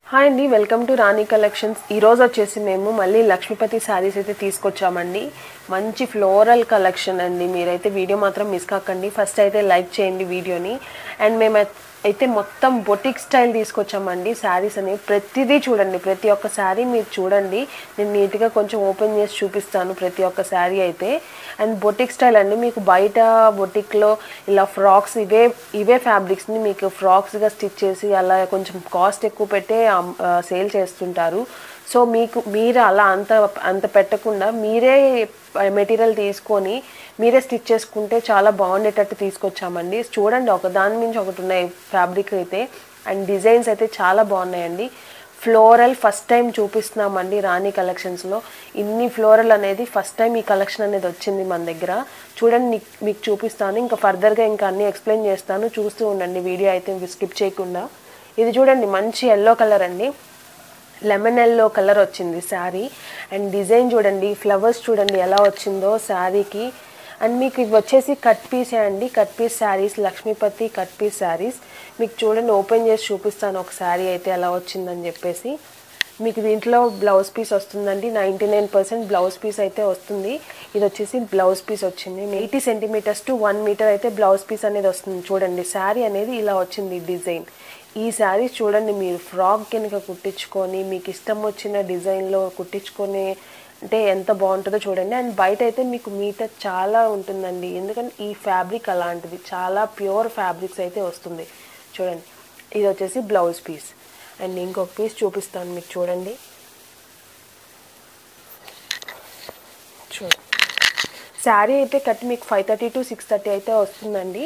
hi అండి welcome to Rani collections ఈరోజు వచ్చేసి మేము మళ్ళీ లక్ష్మీపతి శారీస్ అయితే తీసుకొచ్చామండి మంచి ఫ్లోరల్ కలెక్షన్ అండి మీరైతే వీడియో మాత్రం మిస్ కాకండి ఫస్ట్ అయితే లైక్ చేయండి వీడియోని అండ్ మేము అయితే మొత్తం బొటిక్ స్టైల్ తీసుకొచ్చామండి శారీస్ అనేవి ప్రతిదీ చూడండి ప్రతి ఒక్క శారీ మీరు చూడండి నేను నీట్గా కొంచెం ఓపెన్ చేసి చూపిస్తాను ప్రతి ఒక్క శారీ అయితే అండ్ బొటిక్ స్టైల్ అండి మీకు బయట బొటిక్లో ఇలా ఫ్రాక్స్ ఇవే ఇవే ఫ్యాబ్రిక్స్ని మీకు ఫ్రాక్స్గా స్టిచ్ చేసి అలా కొంచెం కాస్ట్ ఎక్కువ పెట్టే సేల్ చేస్తుంటారు సో మీకు మీరు అలా అంత అంత పెట్టకుండా మీరే మెటీరియల్ తీసుకొని మీరే స్టిచ్ చేసుకుంటే చాలా బాగుండేటట్టు తీసుకొచ్చామండి చూడండి ఒక దాని నుంచి ఒకటి ఉన్నాయి ఫ్యాబ్రిక్ అయితే అండ్ డిజైన్స్ అయితే చాలా బాగున్నాయండి ఫ్లోరల్ ఫస్ట్ టైం చూపిస్తున్నామండి రాణి కలెక్షన్స్లో ఇన్ని ఫ్లోరల్ అనేది ఫస్ట్ టైం ఈ కలెక్షన్ అనేది వచ్చింది మన దగ్గర చూడండి నీకు- మీకు చూపిస్తాను ఇంకా ఫర్దర్గా ఇంకా అన్ని ఎక్స్ప్లెయిన్ చేస్తాను చూస్తూ ఉండండి వీడియో అయితే స్కిప్ చేయకుండా ఇది చూడండి మంచి ఎల్లో కలర్ అండి లెమన్ ఎల్లో కలర్ వచ్చింది శారీ అండ్ డిజైన్ చూడండి ఫ్లవర్స్ చూడండి ఎలా వచ్చిందో శారీకి అండ్ మీకు ఇవి వచ్చేసి కట్ పీసే అండి cut piece saris Lakshmipathi cut piece saris మీకు చూడండి ఓపెన్ చేసి చూపిస్తాను ఒక శారీ అయితే ఎలా వచ్చిందని చెప్పేసి మీకు దీంట్లో బ్లౌజ్ పీస్ వస్తుందండి ninety nine percent blouse piece అయితే వస్తుంది ఇది వచ్చేసి బ్లౌజ్ పీస్ వచ్చింది eighty centimetres to one metre అయితే బ్లౌజ్ పీస్ అనేది వస్తుంది చూడండి శారీ అనేది ఇలా వచ్చింది డిజైన్ ఈ శారీస్ చూడండి మీరు ఫ్రాక్ కనుక కుట్టించుకొని మీకు ఇష్టం వచ్చిన డిజైన్లో కుట్టించుకొని అంటే ఎంత బాగుంటుందో చూడండి అండ్ బయట అయితే మీకు మీటర్ చాలా ఉంటుందండి ఎందుకంటే ఈ ఫ్యాబ్రిక్ అలాంటిది చాలా ప్యూర్ ఫ్యాబ్రిక్స్ అయితే వస్తుంది చూడండి ఇది వచ్చేసి బ్లౌజ్ పీస్ అండ్ ఇంకొక పీస్ చూపిస్తాను మీకు చూడండి చూడండి శారీ అయితే కట్ మీకు five thirty to six thirty అయితే వస్తుందండి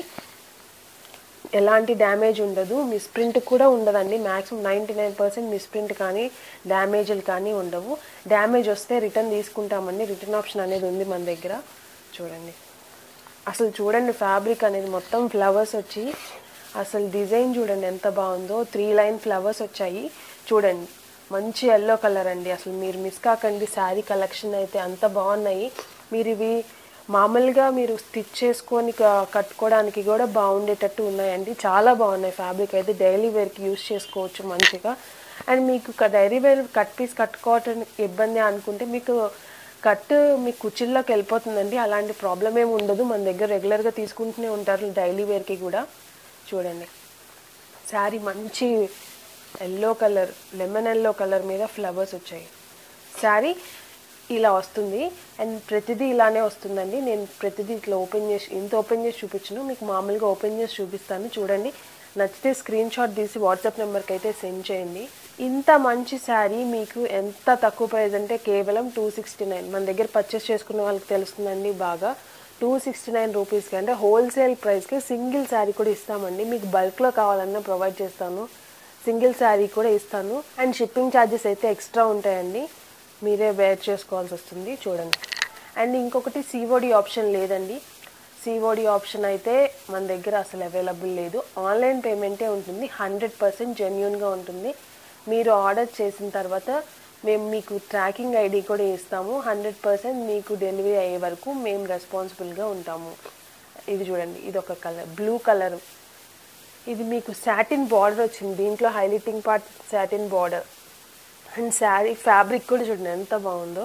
ఎలాంటి డ్యామేజ్ ఉండదు మిస్ప్రింట్ కూడా ఉండదండి maximum ninety nine percent misprint కానీ డ్యామేజ్లు కానీ ఉండవు డ్యామేజ్ వస్తే రిటర్న్ తీసుకుంటామండి రిటర్న్ ఆప్షన్ అనేది ఉంది మన దగ్గర చూడండి అసలు చూడండి ఫ్యాబ్రిక్ అనేది మొత్తం ఫ్లవర్స్ వచ్చి అసలు డిజైన్ చూడండి ఎంత బాగుందో త్రీ లైన్ ఫ్లవర్స్ వచ్చాయి చూడండి మంచి ఎల్లో కలర్ అండి అసలు మీరు మిస్ కాకండి శారీ కలెక్షన్ అయితే అంత బాగున్నాయి మీరు ఇవి మామూలుగా మీరు స్టిచ్ చేసుకొని క- కట్టుకోవడానికి కూడా బాగుండేటట్టు ఉన్నాయండి చాలా బాగున్నాయి ఫ్యాబ్రిక్ అయితే డైలీ వేర్కి యూస్ చేసుకోవచ్చు మంచిగా అండ్ మీకు డైలీ వేర్ కట్ పీస్ కట్టుకోవటానికి ఇబ్బంది అనుకుంటే మీకు కట్ మీ కుచ్చిల్లోకి వెళ్ళిపోతుందండి అలాంటి ప్రాబ్లం ఏమి ఉండదు మన దగ్గర రెగ్యులర్గా తీసుకుంటూనే ఉంటారు డైలీ వేర్కి కూడా చూడండి శారీ మంచి yellow colour lemon yellow colour మీద ఫ్లవర్స్ వచ్చాయి శారీ ఇలా వస్తుంది అండ్ ప్రతిదీ ఇలానే వస్తుందండి నేను ప్రతిదీ ఇట్లా ఓపెన్ చేసి ఇంత ఓపెన్ చేసి చూపించను మీకు మామూలుగా ఓపెన్ చేసి చూపిస్తాను చూడండి నచ్చితే స్క్రీన్ షాట్ తీసి వాట్సాప్ నెంబర్కి అయితే సెండ్ చేయండి ఇంత మంచి శారీ మీకు ఎంత తక్కువ ప్రైస్ అంటే కేవలం టూ సిక్స్టీ నైన్ మన దగ్గర పర్చేస్ చేసుకున్న వాళ్ళకి తెలుస్తుందండి బాగా టూ సిక్స్టీ నైన్ రూపీస్కి అంటే హోల్సేల్ ప్రైస్కి సింగిల్ శారీ కూడా ఇస్తామండి మీకు బల్క్లో కావాలన్నా ప్రొవైడ్ చేస్తాను సింగిల్ శారీ కూడా ఇస్తాను అండ్ షిప్పింగ్ ఛార్జెస్ అయితే ఎక్స్ట్రా ఉంటాయండి మీరే వేర్ చేసుకోవాల్సి వస్తుంది చూడండి అండ్ ఇంకొకటి సిఓడి ఆప్షన్ లేదండి సిఓడి ఆప్షన్ అయితే మన దగ్గర అసలు అవైలబుల్ లేదు ఆన్లైన్ పేమెంటే ఉంటుంది హండ్రెడ్ పర్సెంట్ జెన్యున్గా ఉంటుంది మీరు ఆర్డర్ చేసిన తర్వాత మేము మీకు ట్రాకింగ్ ఐడి కూడా ఇస్తాము హండ్రెడ్ పర్సెంట్ మీకు డెలివరీ అయ్యే వరకు మేము రెస్పాన్సిబుల్గా ఉంటాము ఇది చూడండి ఇది ఒక కలర్ బ్లూ కలర్ ఇది మీకు సాటిన్ బార్డర్ వచ్చింది దీంట్లో highlighting part satin border and sari fabric కూడా చూడండి ఎంత బాగుందో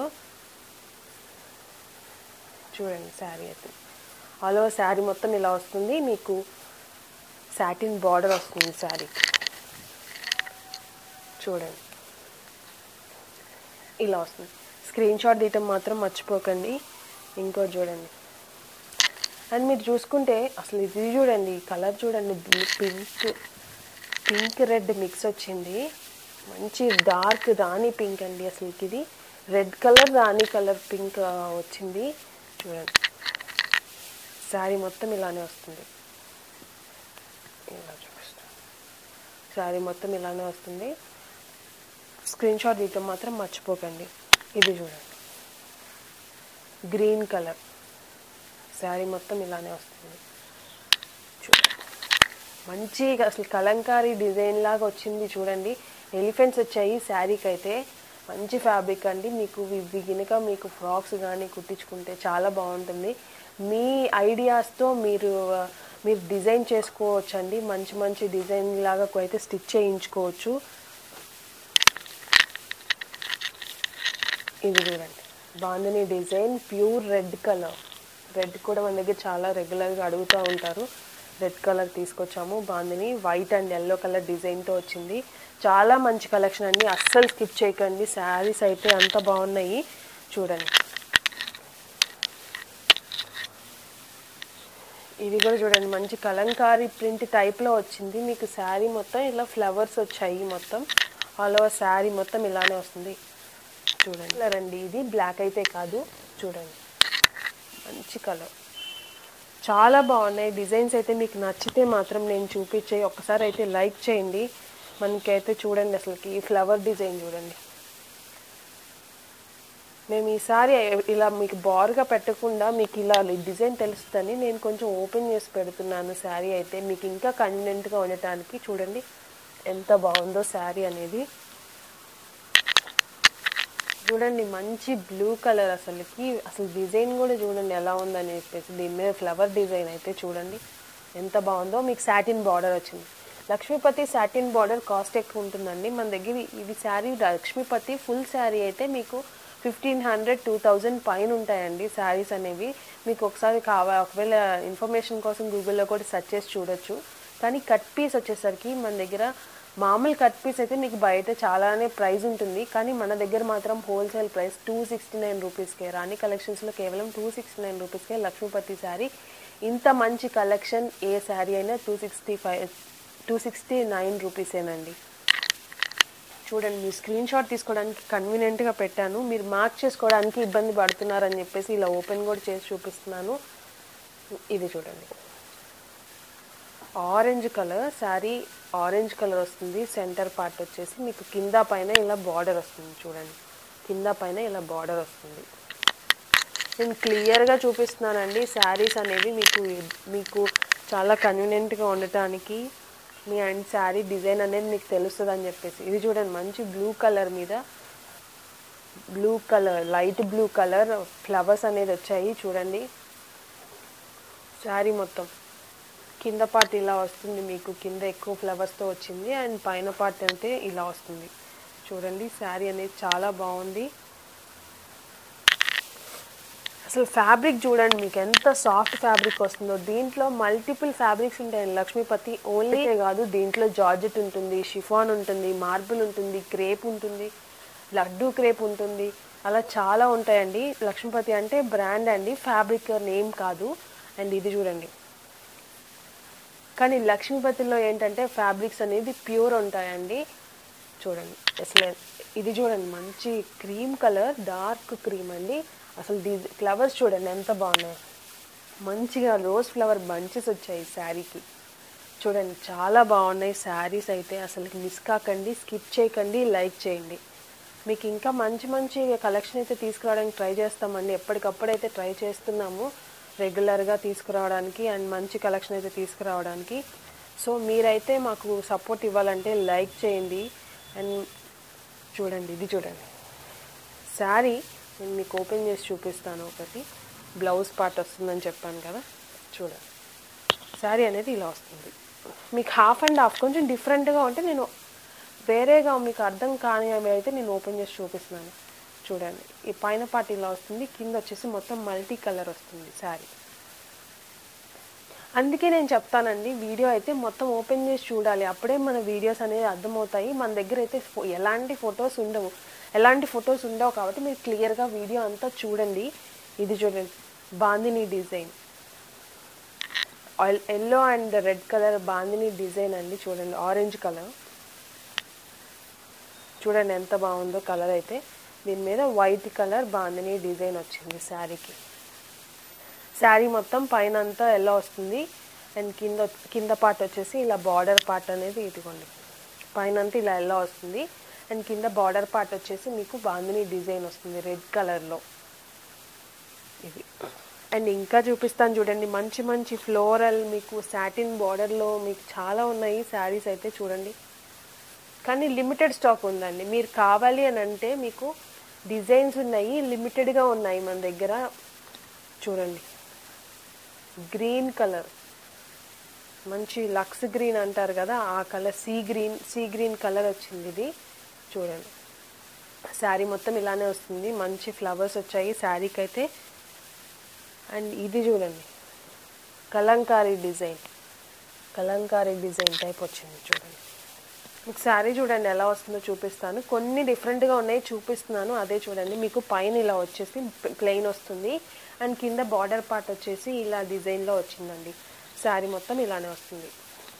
చూడండి శారీ అయితే ఆల్ ఓవర్ శారీ మొత్తం ఇలా వస్తుంది మీకు సాటిన్ బార్డర్ వస్తుంది శారీ చూడండి ఇలా వస్తుంది స్క్రీన్ షాట్ తీయటం మాత్రం మర్చిపోకండి ఇంకోటి చూడండి అండ్ మీరు చూసుకుంటే అసలు ఇది చూడండి ఈ కలర్ చూడండి పింక్ పింక్ రెడ్ మిక్స్ వచ్చింది మంచి డార్క్ రాణి పింక్ అండి అసలు ఇది red colour Rani colour pink ఆ, వచ్చింది చూడండి శారీ మొత్తం ఇలానే వస్తుంది ఇలా చూపిస్తాను శారీ మొత్తం ఇలానే వస్తుంది స్క్రీన్ షాట్ తీయటం మాత్రం మర్చిపోకండి ఇది చూడండి గ్రీన్ కలర్ శారీ మొత్తం ఇలానే వస్తుంది చూడండి మంచి అసలు కలంకారీ డిజైన్ లాగా వచ్చింది చూడండి ఎలిఫెంట్స్ వచ్చాయి శారీకి అయితే మంచి ఫ్యాబ్రిక్ అండి మీకు ఇవి గినక మీకు ఫ్రాక్స్ కానీ కుట్టించుకుంటే చాలా బాగుంటుంది మీ ఐడియాస్తో మీరు ఆ, మీరు డిజైన్ చేసుకోవచ్చు అండి మంచి మంచి డిజైన్ లాగా అయితే స్టిచ్ చేయించుకోవచ్చు ఇది చూడండి bandhani design pure red colour red కూడా మన దగ్గర చాలా రెగ్యులర్గా అడుగుతూ ఉంటారు రెడ్ కలర్ తీసుకొచ్చాము bandhani white and yellow colour డిజైన్తో వచ్చింది చాలా మంచి కలెక్షన్ అండి అస్సలు స్కిప్ చేయకండి శారీస్ అయితే అంత బాగున్నాయి చూడండి ఇది కూడా చూడండి మంచి కలంకారీ ప్రింట్ టైప్లో వచ్చింది మీకు శారీ మొత్తం ఇలా ఫ్లవర్స్ వచ్చాయి మొత్తం ఆల్ ఓవర్ శారీ మొత్తం ఇలానే వస్తుంది చూడండి ఇలా రండి ఇది బ్లాక్ అయితే కాదు చూడండి మంచి కలర్ చాలా బాగున్నాయి డిజైన్స్ అయితే మీకు నచ్చితే మాత్రం నేను చూపించే ఒక్కసారి అయితే లైక్ చేయండి మనకైతే చూడండి అసలుకి ఈ ఫ్లవర్ డిజైన్ చూడండి మేము ఈసారి ఇలా మీకు బార్గా పెట్టకుండా మీకు ఇలా డిజైన్ తెలుస్తుందని నేను కొంచెం ఓపెన్ చేసి పెడుతున్నాను శారీ అయితే మీకు ఇంకా కన్వీనియంట్గా ఉండటానికి చూడండి ఎంత బాగుందో శారీ అనేది చూడండి మంచి బ్లూ కలర్ అసలుకి అసలు డిజైన్ కూడా చూడండి ఎలా ఉందని చెప్పేసి దీని మీద ఫ్లవర్ డిజైన్ అయితే చూడండి ఎంత బాగుందో మీకు సాటిన్ బార్డర్ వచ్చింది లక్ష్మీపతి సాటిన్ బార్డర్ కాస్ట్ ఎక్కువ ఉంటుందండి మన దగ్గర ఇది శారీ లక్ష్మీపతి ఫుల్ శారీ అయితే మీకు ఫిఫ్టీన్ హండ్రెడ్ టూ థౌజండ్ పైన ఉంటాయండి శారీస్ అనేవి మీకు ఒకసారి కావాలి ఒకవేళ ఇన్ఫర్మేషన్ కోసం గూగుల్లో కూడా సెర్చ్ చేసి చూడొచ్చు కానీ కట్ పీస్ వచ్చేసరికి మన దగ్గర మామూలు కట్ పీస్ అయితే మీకు బయట చాలానే ప్రైస్ ఉంటుంది కానీ మన దగ్గర మాత్రం wholesale price two sixty nine రూపీస్కే రాణి కలెక్షన్స్లో కేవలం టూ సిక్స్టీ నైన్ రూపీస్కే లక్ష్మీపతి శారీ ఇంత మంచి కలెక్షన్ ఏ శారీ అయినా two sixty five two sixty nine రూపీసేనండి చూడండి మీ స్క్రీన్ షాట్ తీసుకోవడానికి కన్వీనియంట్గా పెట్టాను మీరు మార్క్ చేసుకోవడానికి ఇబ్బంది పడుతున్నారని చెప్పేసి ఇలా ఓపెన్ కూడా చేసి చూపిస్తున్నాను ఇది చూడండి orange colour sari orange colour వస్తుంది సెంటర్ పార్ట్ వచ్చేసి మీకు కింద పైన ఇలా బార్డర్ వస్తుంది చూడండి కింద పైన ఇలా బార్డర్ వస్తుంది నేను క్లియర్గా చూపిస్తున్నానండి శారీస్ అనేవి మీకు మీకు చాలా కన్వీనియంట్గా ఉండటానికి మీ అండ్ శారీ డిజైన్ అనేది మీకు తెలుస్తుంది అని చెప్పేసి ఇది చూడండి మంచి బ్లూ కలర్ మీద blue colour light blue colour flowers అనేది వచ్చాయి చూడండి శారీ మొత్తం కింద పార్ట్ ఇలా వస్తుంది మీకు కింద ఎక్కువ ఫ్లవర్స్తో వచ్చింది అండ్ పైన పార్ట్ అంటే ఇలా వస్తుంది చూడండి శారీ అనేది చాలా బాగుంది అసలు ఫ్యాబ్రిక్ చూడండి మీకు ఎంత సాఫ్ట్ ఫ్యాబ్రిక్ వస్తుందో దీంట్లో మల్టిపుల్ ఫ్యాబ్రిక్స్ ఉంటాయండి లక్ష్మీపతి ఓన్లీ కాదు దీంట్లో జార్జెట్ ఉంటుంది షిఫాన్ ఉంటుంది మార్బుల్ ఉంటుంది క్రేప్ ఉంటుంది లడ్డు క్రేప్ ఉంటుంది అలా చాలా ఉంటాయండి లక్ష్మీపతి అంటే బ్రాండ్ అండి ఫ్యాబ్రిక్ నేమ్ కాదు అండ్ ఇది చూడండి కానీ లక్ష్మీపతిలో ఏంటంటే ఫ్యాబ్రిక్స్ అనేది ప్యూర్ ఉంటాయండి చూడండి అసలు ఇది చూడండి మంచి క్రీమ్ కలర్ డార్క్ క్రీమ్ అండి అసలు దీ ఫ్లవర్స్ చూడండి ఎంత బాగున్నాయి మంచిగా రోజ్ ఫ్లవర్ బంచెస్ వచ్చాయి శారీకి చూడండి చాలా బాగున్నాయి శారీస్ అయితే అసలు మిస్ కాకండి స్కిప్ చేయకండి లైక్ చేయండి మీకు ఇంకా మంచి మంచి కలెక్షన్ అయితే తీసుకురావడానికి ట్రై చేస్తామండి ఎప్పటికప్పుడైతే ట్రై చేస్తున్నాము రెగ్యులర్గా తీసుకురావడానికి అండ్ మంచి కలెక్షన్ అయితే తీసుకురావడానికి సో మీరైతే మాకు సపోర్ట్ ఇవ్వాలంటే లైక్ చేయండి అండ్ చూడండి ఇది చూడండి శారీ నేను మీకు ఓపెన్ చేసి చూపిస్తాను ఒకటి బ్లౌజ్ పార్ట్ వస్తుందని చెప్పాను కదా చూడండి శారీ అనేది ఇలా వస్తుంది మీకు హాఫ్ అండ్ హాఫ్ కొంచెం డిఫరెంట్గా ఉంటే నేను వేరేగా మీకు అర్థం కాని అవి అయితే నేను ఓపెన్ చేసి చూపిస్తున్నాను చూడండి ఈ పైన పార్ట్ ఇలా వస్తుంది కింద వచ్చేసి మొత్తం మల్టీ కలర్ వస్తుంది శారీ అందుకే నేను చెప్తానండి వీడియో అయితే మొత్తం ఓపెన్ చేసి చూడాలి అప్పుడే మన వీడియోస్ అనేది అర్థమవుతాయి మన దగ్గర అయితే ఫో- ఎలాంటి ఫొటోస్ ఉండవు ఎలాంటి ఫొటోస్ ఉండవు కాబట్టి మీరు క్లియర్గా వీడియో అంతా చూడండి ఇది చూడండి bandhani design oil yellow and red colour bandhani design అండి చూడండి ఆరెంజ్ కలర్ చూడండి ఎంత బాగుందో కలర్ అయితే దీని మీద వైట్ కలర్ బాందిని డిజైన్ వచ్చింది శారీకి శారీ మొత్తం పైన అంతా ఎలా వస్తుంది అండ్ కింద కింద పార్ట్ వచ్చేసి ఇలా బార్డర్ పార్ట్ అనేది ఇదిగోండి పైన అంతా ఇలా ఎలా వస్తుంది అండ్ కింద బార్డర్ పార్ట్ వచ్చేసి మీకు బాందిని డిజైన్ వస్తుంది రెడ్ కలర్లో ఇది అండ్ ఇంకా చూపిస్తాను చూడండి మంచి మంచి ఫ్లోరల్ మీకు సాటిన్ బార్డర్లో మీకు చాలా ఉన్నాయి శారీస్ అయితే చూడండి కానీ లిమిటెడ్ స్టాక్ ఉందండి మీరు కావాలి అని అంటే మీకు డిజైన్స్ ఉన్నాయి లిమిటెడ్గా ఉన్నాయి మన దగ్గర చూడండి గ్రీన్ కలర్ మంచి లక్స్ గ్రీన్ అంటారు కదా ఆ colour sea green sea green colour వచ్చింది ఇది చూడండి శారీ మొత్తం ఇలానే వస్తుంది మంచి ఫ్లవర్స్ వచ్చాయి శారీకి అయితే అండ్ ఇది చూడండి Kalamkari design Kalamkari design type వచ్చింది చూడండి మీకు శారీ చూడండి ఎలా వస్తుందో చూపిస్తాను కొన్ని డిఫరెంట్గా ఉన్నాయి చూపిస్తున్నాను అదే చూడండి మీకు పైన ఇలా వచ్చేసి ప్లెయిన్ వస్తుంది అండ్ కింద బార్డర్ పార్ట్ వచ్చేసి ఇలా డిజైన్లో వచ్చిందండి శారీ మొత్తం ఇలానే వస్తుంది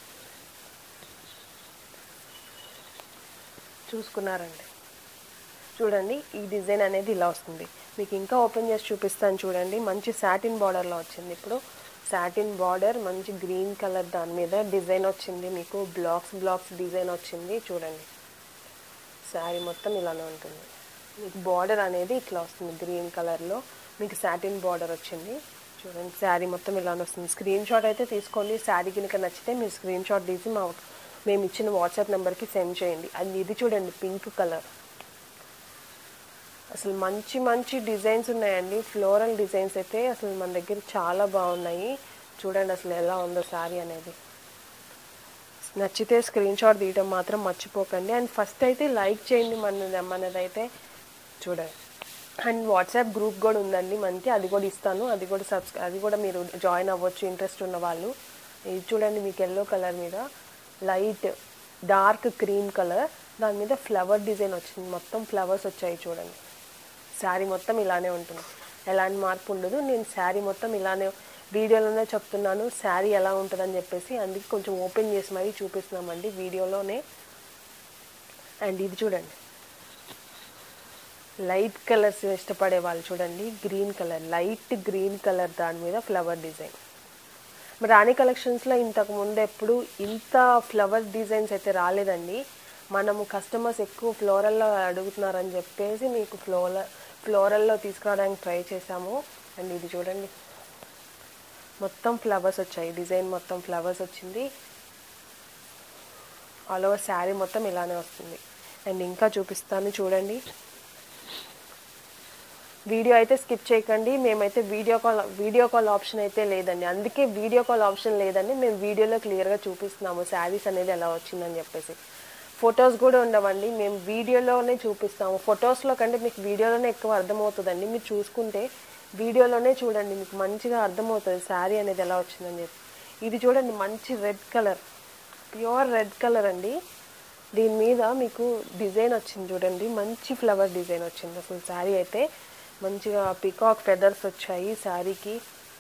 చూసుకున్నారండి చూడండి ఈ డిజైన్ అనేది ఇలా వస్తుంది మీకు ఇంకా ఓపెన్ చేసి చూపిస్తాను చూడండి మంచి సాటిన్ బార్డర్లో వచ్చింది ఇప్పుడు సాటిన్ బార్డర్ మంచి గ్రీన్ కలర్ దాని మీద డిజైన్ వచ్చింది మీకు బ్లాక్స్ బ్లాక్స్ డిజైన్ వచ్చింది చూడండి శారీ మొత్తం ఇలానే ఉంటుంది మీకు బార్డర్ అనేది ఇట్లా వస్తుంది గ్రీన్ కలర్లో మీకు సాటిన్ బార్డర్ వచ్చింది చూడండి శారీ మొత్తం ఇలానే వస్తుంది స్క్రీన్ షాట్ అయితే తీసుకోండి శారీ కనుక నచ్చితే మీరు స్క్రీన్ షాట్ తీసి మా మేము ఇచ్చిన వాట్సాప్ నెంబర్కి సెండ్ చేయండి అది ఇది చూడండి పింక్ కలర్ అసలు మంచి మంచి డిజైన్స్ ఉన్నాయండి ఫ్లోరల్ డిజైన్స్ అయితే అసలు మన దగ్గర చాలా బాగున్నాయి చూడండి అసలు ఎలా ఉందో శారీ అనేది నచ్చితే స్క్రీన్ షాట్ తీయడం మాత్రం మర్చిపోకండి అండ్ ఫస్ట్ అయితే లైక్ చేయండి మన మనదైతే చూడండి అండ్ వాట్సాప్ గ్రూప్ కూడా ఉందండి మనకి అది కూడా ఇస్తాను అది కూడా సబ్స్క్రై అది కూడా మీరు జాయిన్ అవ్వచ్చు ఇంట్రెస్ట్ ఉన్న వాళ్ళు ఇది చూడండి మీకు ఎల్లో కలర్ మీద లైట్ డార్క్ క్రీమ్ కలర్ దాని మీద ఫ్లవర్ డిజైన్ వచ్చింది మొత్తం ఫ్లవర్స్ వచ్చాయి చూడండి శారీ మొత్తం ఇలానే ఉంటుంది ఎలాంటి మార్పు ఉండదు నేను శారీ మొత్తం ఇలానే వీడియోలోనే చెప్తున్నాను శారీ ఎలా ఉంటుందని చెప్పేసి అందుకే కొంచెం ఓపెన్ చేసి మరీ చూపిస్తున్నామండి వీడియోలోనే అండ్ ఇది చూడండి లైట్ కలర్స్ ఇష్టపడే వాళ్ళు చూడండి green colour light green colour దాని మీద ఫ్లవర్ డిజైన్ రాణి కలెక్షన్స్లో ఇంతకు ముందు ఎప్పుడు ఇంత ఫ్లవర్ డిజైన్స్ అయితే రాలేదండి మనము కస్టమర్స్ ఎక్కువ ఫ్లోరల్లో అడుగుతున్నారని చెప్పేసి మీకు ఫ్లోర ఫ్లోరల్లో తీసుకురావడానికి ట్రై చేశాము అండ్ ఇది చూడండి మొత్తం ఫ్లవర్స్ వచ్చాయి డిజైన్ మొత్తం ఫ్లవర్స్ వచ్చింది ఆల్ ఓవర్ శారీ మొత్తం ఇలానే వస్తుంది అండ్ ఇంకా చూపిస్తాను చూడండి వీడియో అయితే స్కిప్ చేయకండి మేమైతే video call video call option అయితే లేదండి అందుకే వీడియో కాల్ ఆప్షన్ లేదండి మేము వీడియోలో క్లియర్గా చూపిస్తున్నాము శారీస్ అనేది ఎలా వచ్చిందని చెప్పేసి ఫొటోస్ కూడా ఉండవండి మేము వీడియోలోనే చూపిస్తాము ఫొటోస్లో కంటే మీకు వీడియోలోనే ఎక్కువ అర్థమవుతుందండి మీరు చూసుకుంటే వీడియోలోనే చూడండి మీకు మంచిగా అర్థమవుతుంది శారీ అనేది ఎలా వచ్చిందని చెప్పి ఇది చూడండి మంచి red colour pure red colour అండి దీని మీద మీకు డిజైన్ వచ్చింది చూడండి మంచి ఫ్లవర్ డిజైన్ వచ్చింది అసలు శారీ అయితే మంచిగా పికాక్ ఫెదర్స్ వచ్చాయి శారీకి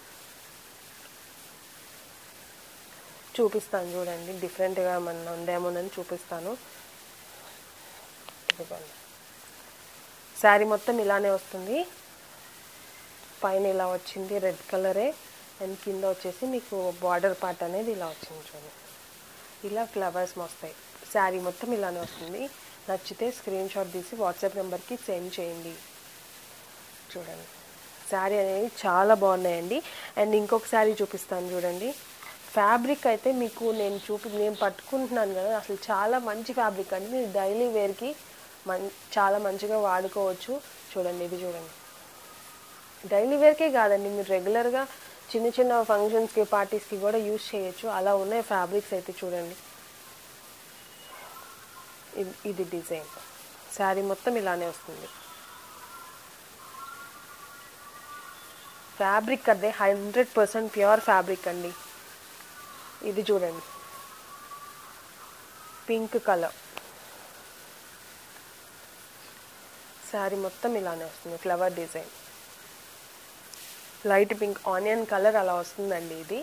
చూపిస్తాను చూడండి డిఫరెంట్గా మన ఉందేమోనని చూపిస్తాను ఇదిగోండి శారీ మొత్తం ఇలానే వస్తుంది పైన ఇలా వచ్చింది రెడ్ కలరే అండ్ కింద వచ్చేసి మీకు బార్డర్ పార్ట్ అనేది ఇలా వచ్చింది చూడండి ఇలా ఫ్లవర్స్ వస్తాయి శారీ మొత్తం ఇలానే వస్తుంది నచ్చితే స్క్రీన్ షాట్ తీసి వాట్సాప్ నెంబర్కి సెండ్ చేయండి చూడండి శారీ అనేది చాలా బాగున్నాయండి అండ్ ఇంకొక శారీ చూపిస్తాను చూడండి ఫ్యాబ్రిక్ అయితే మీకు నేను చూపి నేను పట్టుకుంటున్నాను కదా అసలు చాలా మంచి ఫ్యాబ్రిక్ అండి మీరు డైలీ వేర్కి మం చాలా మంచిగా వాడుకోవచ్చు చూడండి ఇది చూడండి డైలీ వేర్కే కాదండి మీరు రెగ్యులర్గా చిన్న చిన్న ఫంక్షన్స్కి పార్టీస్కి కూడా యూజ్ చేయొచ్చు అలా ఉన్నాయి ఫ్యాబ్రిక్స్ అయితే చూడండి ఇది ఇది డిజైన్ శారీ మొత్తం ఇలానే వస్తుంది ఫ్యాబ్రిక్ అదే హండ్రెడ్ పర్సెంట్ ప్యూర్ ఫ్యాబ్రిక్ అండి ఇది చూడండి పింక్ కలర్ శారీ మొత్తం ఇలానే వస్తుంది flower design light pink onion colour అలా వస్తుందండి ఇది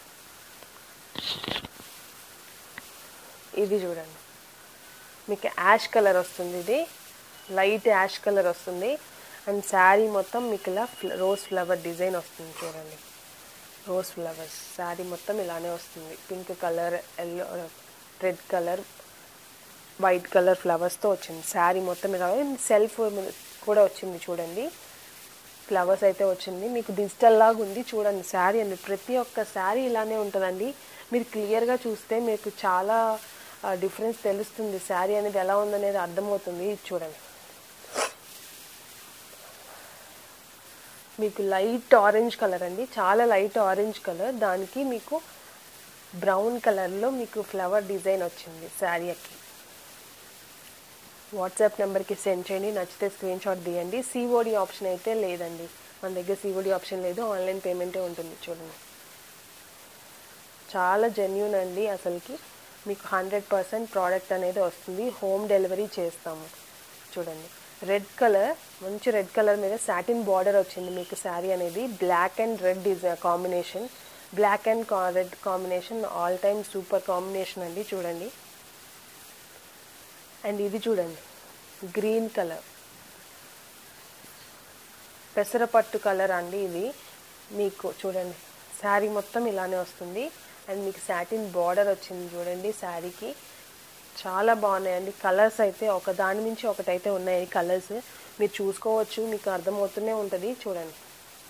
ఇది చూడండి మీకు యాష్ కలర్ వస్తుంది ఇది లైట్ యాష్ కలర్ వస్తుంది అండ్ శారీ మొత్తం మీకు ఇలా రోజ్ ఫ్లవర్ డిజైన్ వస్తుంది చూడండి రోజ్ ఫ్లవర్స్ శారీ మొత్తం ఇలానే వస్తుంది pink colour yellow red colour white colour ఫ్లవర్స్తో వచ్చింది శారీ మొత్తం ఇలా సెల్ఫ్ కూడా వచ్చింది చూడండి ఫ్లవర్స్ అయితే వచ్చింది మీకు డిజిటల్ లాగా ఉంది చూడండి శారీ అండి ప్రతి ఒక్క శారీ ఇలానే ఉంటుందండి మీరు క్లియర్గా చూస్తే మీకు చాలా డిఫరెన్స్ తెలుస్తుంది శారీ అనేది ఎలా ఉందనేది అర్థమవుతుంది ఇది చూడండి మీకు లైట్ ఆరెంజ్ కలర్ అండి చాలా లైట్ ఆరెంజ్ కలర్ దానికి మీకు బ్రౌన్ కలర్లో మీకు ఫ్లవర్ డిజైన్ వచ్చింది శారీకి వాట్సాప్ నెంబర్కి సెండ్ చేయండి నచ్చితే స్క్రీన్ షాట్ తీయండి సిఓడి ఆప్షన్ అయితే లేదండి మన దగ్గర సిఓడి ఆప్షన్ లేదు ఆన్లైన్ పేమెంటే ఉంటుంది చూడండి చాలా జెన్యున్ అండి అసలుకి మీకు హండ్రెడ్ పర్సెంట్ ప్రోడక్ట్ అనేది వస్తుంది హోమ్ డెలివరీ చేస్తాము చూడండి రెడ్ కలర్ మంచి రెడ్ కలర్ మీద సాటిన్ బార్డర్ వచ్చింది మీకు శారీ అనేది black and red design combination black and red combination all time super combination అండి చూడండి అండ్ ఇది చూడండి గ్రీన్ కలర్ పెసరపట్టు కలర్ అండి ఇది మీకు చూడండి శారీ మొత్తం ఇలానే వస్తుంది అండ్ మీకు సాటిన్ బార్డర్ వచ్చింది చూడండి శారీకి చాలా బాగున్నాయండి కలర్స్ అయితే ఒక దాని నుంచి ఒకటైతే ఉన్నాయి కలర్స్ మీరు చూసుకోవచ్చు మీకు అర్థమవుతూనే ఉంటుంది చూడండి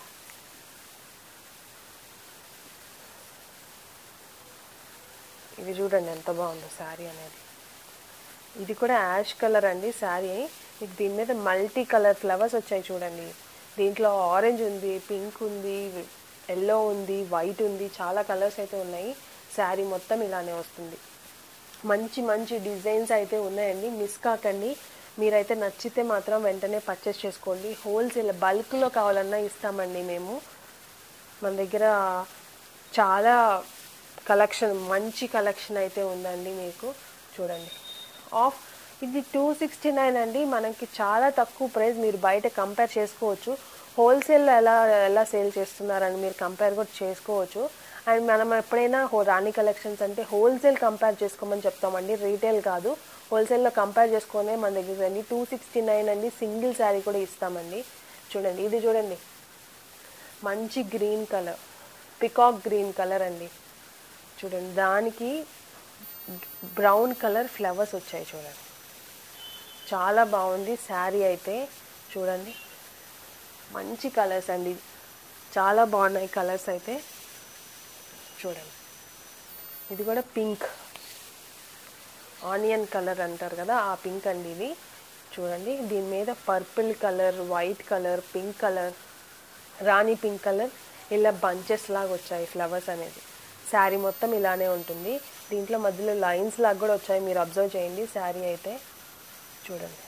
ఇది చూడండి ఎంత బాగుందో శారీ అనేది ఇది కూడా యాష్ కలర్ అండి శారీ మీకు దీని మీద మల్టీ కలర్ ఫ్లవర్స్ వచ్చాయి చూడండి దీంట్లో ఆరెంజ్ ఉంది పింక్ ఉంది ఎల్లో ఉంది వైట్ ఉంది చాలా కలర్స్ అయితే ఉన్నాయి శారీ మొత్తం ఇలానే వస్తుంది మంచి మంచి డిజైన్స్ అయితే ఉన్నాయండి మిస్ కాకండి మీరైతే నచ్చితే మాత్రం వెంటనే పర్చేస్ చేసుకోండి హోల్సేల్ బల్క్లో కావాలన్నా ఇస్తామండి మేము మన దగ్గర చాలా కలెక్షన్ మంచి కలెక్షన్ అయితే ఉందండి మీకు చూడండి ఆఫ్ ఇది టూ సిక్స్టీ నైన్ అండి మనకి చాలా తక్కువ ప్రైస్ మీరు బయట కంపేర్ చేసుకోవచ్చు హోల్సేల్లో ఎలా ఎలా సేల్ చేస్తున్నారని మీరు కంపేర్ కూడా చేసుకోవచ్చు అండ్ మనం ఎప్పుడైనా హో రాణి కలెక్షన్స్ అంటే హోల్సేల్ కంపేర్ చేసుకోమని చెప్తామండి రీటైల్ కాదు హోల్సేల్లో కంపేర్ చేసుకునే మన దగ్గర అండి టూ సిక్స్టీ నైన్ అండి సింగిల్ శారీ కూడా ఇస్తామండి చూడండి ఇది చూడండి మంచి green colour peacock green colour అండి చూడండి దానికి బ్రౌన్ కలర్ ఫ్లవర్స్ వచ్చాయి చూడండి చాలా బాగుంది శారీ అయితే చూడండి మంచి కలర్స్ అండి చాలా బాగున్నాయి కలర్స్ అయితే చూడండి ఇది కూడా పింక్ ఆనియన్ కలర్ అంటారు కదా ఆ పింక్ అండి ఇది చూడండి దీని మీద purple colour white colour pink colour rani pink colour ఇలా బంచెస్ లాగా వచ్చాయి ఫ్లవర్స్ అనేది శారీ మొత్తం ఇలానే ఉంటుంది దీంట్లో మధ్యలో లైన్స్ లాగా కూడా వచ్చాయి మీరు అబ్జర్వ్ చేయండి శారీ అయితే చూడండి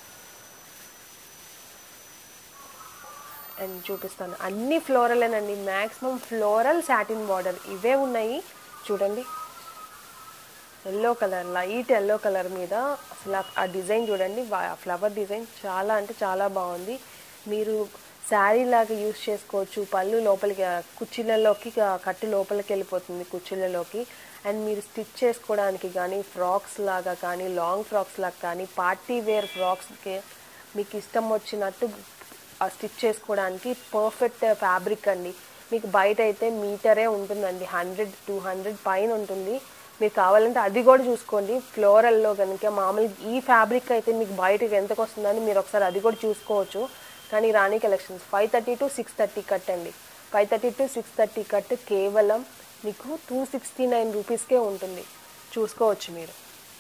అండ్ చూపిస్తాను అన్ని ఫ్లోరలేనండి మ్యాక్సిమం ఫ్లోరల్ సాటిన్ బార్డర్ ఇవే ఉన్నాయి చూడండి yellow colour light yellow colour మీద అసలు ఆ- ఆ డిజైన్ చూడండి వా- ఆ ఫ్లవర్ డిజైన్ చాలా అంటే చాలా బాగుంది మీరు శారీ లాగా యూస్ చేసుకోవచ్చు పళ్ళు లోపలికి ఆ, కుర్చీలలోకి ఆ, కట్టు లోపలికి వెళ్ళిపోతుంది కుర్చీలలోకి అండ్ మీరు స్టిచ్ చేసుకోవడానికి కానీ ఫ్రాక్స్ లాగా కానీ లాంగ్ ఫ్రాక్స్ లాగా కానీ పార్టీ వేర్ ఫ్రాక్స్కి మీకు ఇష్టం వచ్చినట్టు ఆ స్టిచ్ చేసుకోవడానికి పర్ఫెక్ట్ ఫ్యాబ్రిక్ అండి మీకు బయట అయితే మీటరే ఉంటుందండి హండ్రెడ్ టూ హండ్రెడ్ పైన ఉంటుంది మీరు కావాలంటే అది కూడా చూసుకోండి ఫ్లోరల్లో కనుక మామూలుగా ఈ ఫ్యాబ్రిక్ అయితే మీకు బయటకి ఎంతకు వస్తుందని మీరు ఒకసారి అది కూడా చూసుకోవచ్చు కానీ Rani collections five thirty to six thirty cut అండి five thirty to six thirty cut కేవలం మీకు టూ సిక్స్టీ నైన్ రూపీస్కే ఉంటుంది చూసుకోవచ్చు మీరు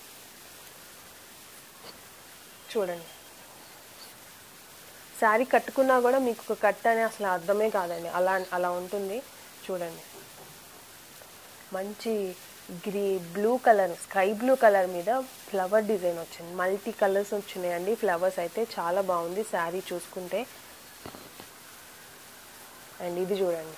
చూడండి శారీ కట్టుకున్నా కూడా మీకు ఒక కట్ అనే అసలు అర్థమే కాదండి అలా అలా ఉంటుంది చూడండి మంచి గ్రీ blue colour sky blue colour మీద ఫ్లవర్ డిజైన్ వచ్చింది మల్టీ కలర్స్ వచ్చినాయండి ఫ్లవర్స్ అయితే చాలా బాగుంది శారీ చూసుకుంటే అండ్ ఇది చూడండి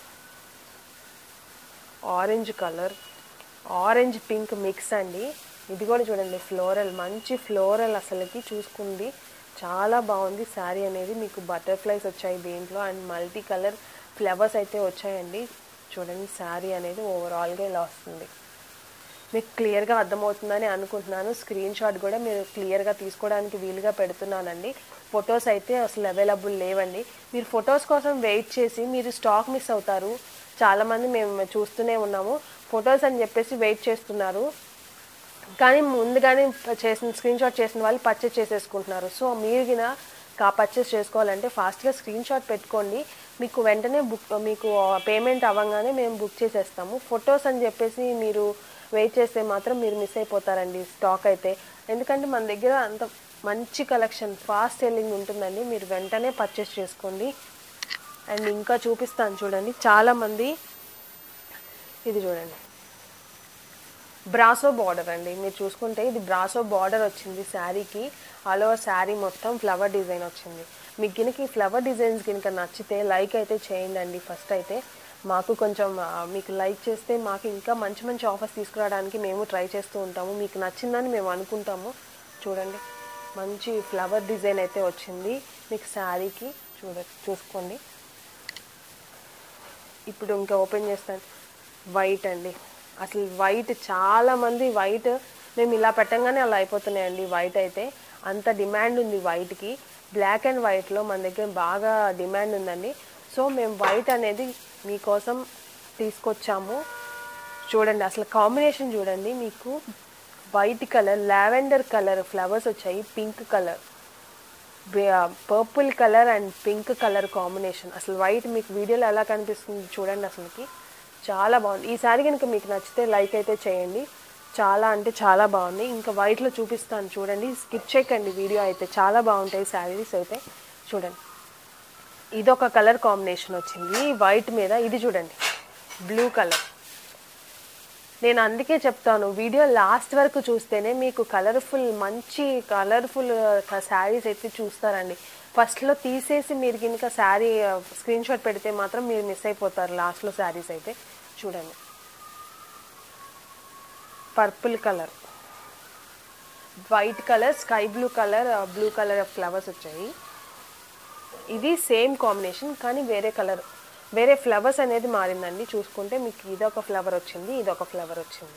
orange colour orange pink mix అండి ఇది కూడా చూడండి ఫ్లోరల్ మంచి ఫ్లోరల్ అసలుకి చూసుకుంది చాలా బాగుంది శారీ అనేది మీకు బటర్ఫ్లైస్ వచ్చాయి దీంట్లో అండ్ మల్టీ కలర్ ఫ్లవర్స్ అయితే వచ్చాయండి చూడండి శారీ అనేది ఓవరాల్గా ఇలా వస్తుంది మీకు క్లియర్గా అర్థమవుతుందని అనుకుంటున్నాను స్క్రీన్ షాట్ కూడా మీరు క్లియర్గా తీసుకోవడానికి వీలుగా పెడుతున్నానండి ఫొటోస్ అయితే అసలు అవైలబుల్ లేవండి మీరు ఫొటోస్ కోసం వెయిట్ చేసి మీరు స్టాక్ మిస్ అవుతారు చాలామంది మేము చూస్తూనే ఉన్నాము ఫొటోస్ అని చెప్పేసి వెయిట్ చేస్తున్నారు కానీ ముందుగానే చేసిన స్క్రీన్ షాట్ చేసిన వాళ్ళు పర్చేస్ చేసేసుకుంటున్నారు సో మీరు గిన కా పర్చేస్ చేసుకోవాలంటే ఫాస్ట్గా స్క్రీన్ షాట్ పెట్టుకోండి మీకు వెంటనే బుక్ మీకు పేమెంట్ అవ్వగానే మేము బుక్ చేసేస్తాము ఫొటోస్ అని చెప్పేసి మీరు వెయిట్ చేస్తే మాత్రం మీరు మిస్ అయిపోతారండి స్టాక్ అయితే ఎందుకంటే మన దగ్గర అంత మంచి కలెక్షన్ ఫాస్ట్ సెల్లింగ్ ఉంటుందండి మీరు వెంటనే పర్చేస్ చేసుకోండి అండ్ ఇంకా చూపిస్తాను చూడండి చాలామంది ఇది చూడండి బ్రాసో బార్డర్ అండి మీరు చూసుకుంటే ఇది బ్రాసో బార్డర్ వచ్చింది శారీకి ఆల్ ఓవర్ శారీ మొత్తం ఫ్లవర్ డిజైన్ వచ్చింది మీకు గినక ఈ ఫ్లవర్ డిజైన్స్ కనుక నచ్చితే లైక్ అయితే చేయండి అండి ఫస్ట్ అయితే మాకు కొంచెం ఆ, మీకు లైక్ చేస్తే మాకు ఇంకా మంచి మంచి ఆఫర్స్ తీసుకురావడానికి మేము ట్రై చేస్తూ ఉంటాము మీకు నచ్చిందని మేము అనుకుంటాము చూడండి మంచి ఫ్లవర్ డిజైన్ అయితే వచ్చింది మీకు శారీకి చూడ చూసుకోండి ఇప్పుడు ఇంకా ఓపెన్ చేస్తాను వైట్ అండి అసలు వైట్ చాలా మంది వైట్ మేము ఇలా పెట్టంగానే అలా అయిపోతున్నాయండి వైట్ అయితే అంత డిమాండ్ ఉంది వైట్కి బ్లాక్ అండ్ వైట్లో మన దగ్గర బాగా డిమాండ్ ఉందండి సో మేము వైట్ అనేది మీకోసం తీసుకొచ్చాము చూడండి అసలు కాంబినేషన్ చూడండి మీకు white colour lavender colour flowers వచ్చాయి pink colour purple colour and pink colour combination అసలు వైట్ మీకు వీడియోలో ఎలా కనిపిస్తుంది చూడండి అసలుకి చాలా బాగుంది ఈ సారీ కనుక మీకు నచ్చితే లైక్ అయితే చేయండి చాలా అంటే చాలా బాగుంది ఇంకా వైట్లో చూపిస్తాను చూడండి స్కిప్ చేయకండి వీడియో అయితే చాలా బాగుంటాయి శారీస్ అయితే చూడండి ఇదొక కలర్ కాంబినేషన్ వచ్చింది వైట్ మీద ఇది చూడండి బ్లూ కలర్ నేను అందుకే చెప్తాను వీడియో లాస్ట్ వరకు చూస్తేనే మీకు కలర్ఫుల్ మంచి కలర్ఫుల్ శారీస్ అయితే చూస్తారండి ఫస్ట్లో తీసేసి మీరు కనుక శారీ స్క్రీన్ షాట్ పెడితే మాత్రం మీరు మిస్ అయిపోతారు లాస్ట్లో శారీస్ అయితే చూడండి purple colour white colour sky blue colour blue colour flowers వచ్చాయి ఇది సేమ్ కాంబినేషన్ కానీ వేరే కలర్ వేరే ఫ్లవర్స్ అనేది మారిందండి చూసుకుంటే మీకు ఇదొక ఫ్లవర్ వచ్చింది ఇదొక ఫ్లవర్ వచ్చింది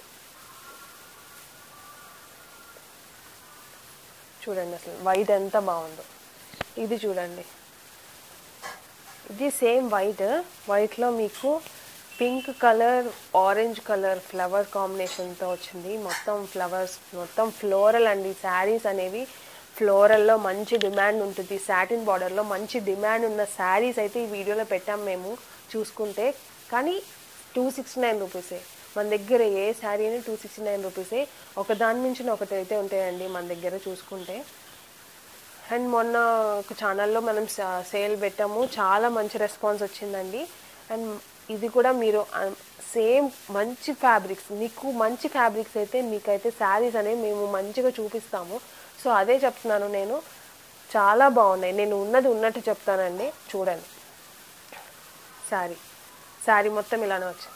చూడండి అసలు వైట్ ఎంత బాగుందో ఇది చూడండి ఇది సేమ్ వైట్ వైట్లో మీకు pink colour orange colour flower కాంబినేషన్తో వచ్చింది మొత్తం ఫ్లవర్స్ మొత్తం ఫ్లోరల్ అండి శారీస్ అనేవి ఫ్లోరల్లో మంచి డిమాండ్ ఉంటుంది సాటిన్ బార్డర్లో మంచి డిమాండ్ ఉన్న శారీస్ అయితే ఈ వీడియోలో పెట్టాం మేము చూసుకుంటే కానీ టూ సిక్స్టీ నైన్ రూపీసే మన దగ్గర ఏ శారీ అయినా టూ సిక్స్టీ నైన్ రూపీసే ఒక దాని మించిన ఒకటి అయితే ఉంటాయండి మన దగ్గర చూసుకుంటే అండ్ మొన్న ఒక ఛానల్లో మనం సేల్ పెట్టాము చాలా మంచి రెస్పాన్స్ వచ్చిందండి అండ్ ఇది కూడా మీరు సేమ్ మంచి ఫ్యాబ్రిక్స్ మీకు మంచి ఫ్యాబ్రిక్స్ అయితే మీకైతే శారీస్ అనేవి మేము మంచిగా చూపిస్తాము సో అదే చెప్తున్నాను నేను చాలా బాగున్నాయి నేను ఉన్నది ఉన్నట్టు చెప్తానండి చూడండి శారీ శారీ మొత్తం ఇలానే వచ్చింది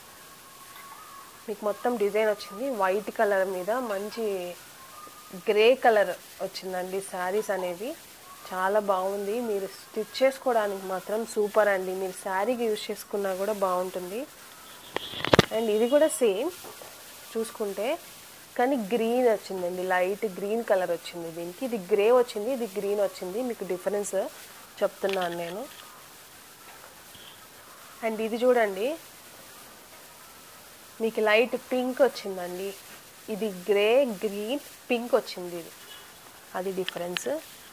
మీకు మొత్తం డిజైన్ వచ్చింది వైట్ కలర్ మీద మంచి గ్రే కలర్ వచ్చిందండి శారీస్ అనేవి చాలా బాగుంది మీరు స్టిచ్ చేసుకోవడానికి మాత్రం సూపర్ అండి మీరు శారీకి యూజ్ చేసుకున్నా కూడా బాగుంటుంది అండ్ ఇది కూడా సేమ్ చూసుకుంటే కానీ గ్రీన్ వచ్చిందండి లైట్ గ్రీన్ కలర్ వచ్చింది దీనికి ఇది గ్రే వచ్చింది ఇది గ్రీన్ వచ్చింది మీకు డిఫరెన్స్ చెప్తున్నాను నేను అండ్ ఇది చూడండి మీకు లైట్ పింక్ వచ్చిందండి ఇది గ్రే గ్రీన్ పింక్ వచ్చింది ఇది అది డిఫరెన్స్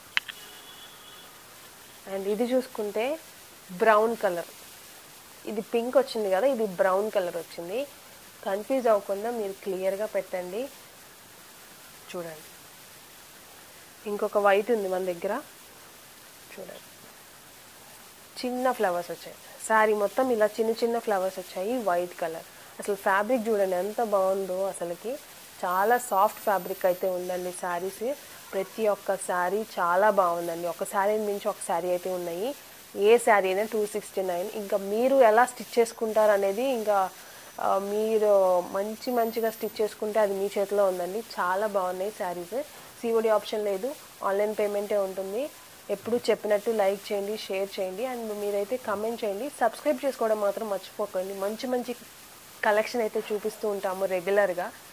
అండ్ ఇది చూసుకుంటే బ్రౌన్ కలర్ ఇది పింక్ వచ్చింది కదా ఇది బ్రౌన్ కలర్ వచ్చింది కన్ఫ్యూజ్ అవ్వకుండా మీరు క్లియర్గా పెట్టండి చూడండి ఇంకొక వైట్ ఉంది మన దగ్గర చూడండి చిన్న ఫ్లవర్స్ వచ్చాయి శారీ మొత్తం ఇలా చిన్న చిన్న ఫ్లవర్స్ వచ్చాయి వైట్ కలర్ అసలు ఫ్యాబ్రిక్ చూడండి ఎంత బాగుందో అసలుకి చాలా సాఫ్ట్ ఫ్యాబ్రిక్ అయితే ఉందండి శారీస్ ప్రతి ఒక్క శారీ చాలా బాగుందండి ఒక శారీ మించి ఒక శారీ అయితే ఉన్నాయి ఏ శారీ అయినా టూ సిక్స్టీ నైన్ ఇంకా మీరు ఎలా స్టిచ్ చేసుకుంటారు అనేది ఇంకా ఆ, మీరు మంచి మంచిగా స్టిచ్ చేసుకుంటే అది మీ చేతిలో ఉందండి చాలా బాగున్నాయి శారీస్ సిఓడి ఆప్షన్ లేదు ఆన్లైన్ పేమెంటే ఉంటుంది ఎప్పుడు చెప్పినట్టు లైక్ చేయండి షేర్ చేయండి అండ్ మీరైతే కమెంట్ చేయండి సబ్స్క్రైబ్ చేసుకోవడం మాత్రం మర్చిపోకండి మంచి మంచి కలెక్షన్ అయితే చూపిస్తూ ఉంటాము రెగ్యులర్గా